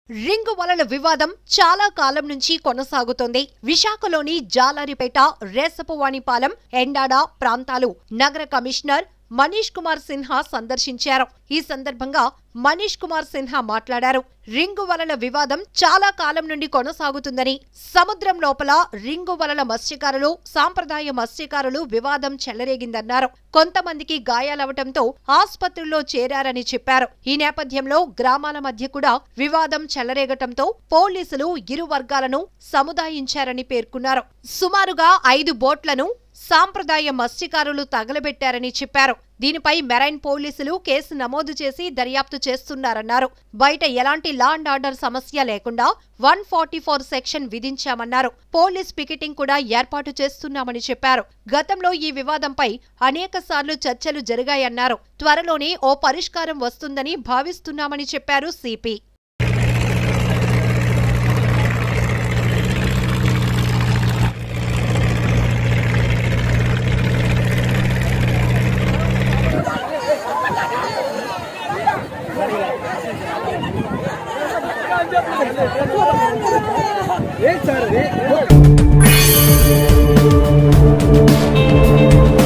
ring వలల వివాదం చాలా కాలం నుంచి కొనసాగుతోంది విశాఖలోని జాలారిపేట రేసపువాణిపాలెం ఎండాడ ప్రాంతాలు నగర కమిషనర్ మనీష్ కుమార్ సిన్హా సందర్శించారు ఈ సందర్భంగా మనీష్ కుమార్ సిన్హా మాట్లాడారు రింగు వలల వివాదం చాలా కాలం నుండి కొనసాగుతుందని సముద్రం లోపల రింగు వలల మత్స్యకారులు సాంప్రదాయ మత్స్యకారులు వివాదం చెలరేగిందన్నారు కొంతమందికి గాయాలవటంతో ఆస్పత్రుల్లో చేరారని చెప్పారు ఈ నేపథ్యంలో గ్రామాల మధ్య కూడా వివాదం చెలరేగటంతో పోలీసులు ఇరు వర్గాలను సముదాయించారని పేర్కొన్నారు సుమారుగా ఐదు బోట్లను సాంప్రదాయ మత్స్యకారులు తగలబెట్టారని చెప్పారు దీనిపై మెరైన్ పోలీసులు కేసు నమోదు చేసి దర్యాప్తు చేస్తున్నారన్నారు బయట ఎలాంటి లా అండ్ ఆర్డర్ సమస్య లేకుండా వన్ ఫార్టీ ఫోర్ సెక్షన్ విధించామన్నారు పోలీస్ పికెటింగ్ కూడా ఏర్పాటు చేస్తున్నామని చెప్పారు గతంలో ఈ వివాదంపై అనేక సార్లు చర్చలు జరిగాయన్నారు త్వరలోనే ఓ పరిష్కారం వస్తుందని భావిస్తున్నామని చెప్పారు సిపి ఏం సార్ ఇది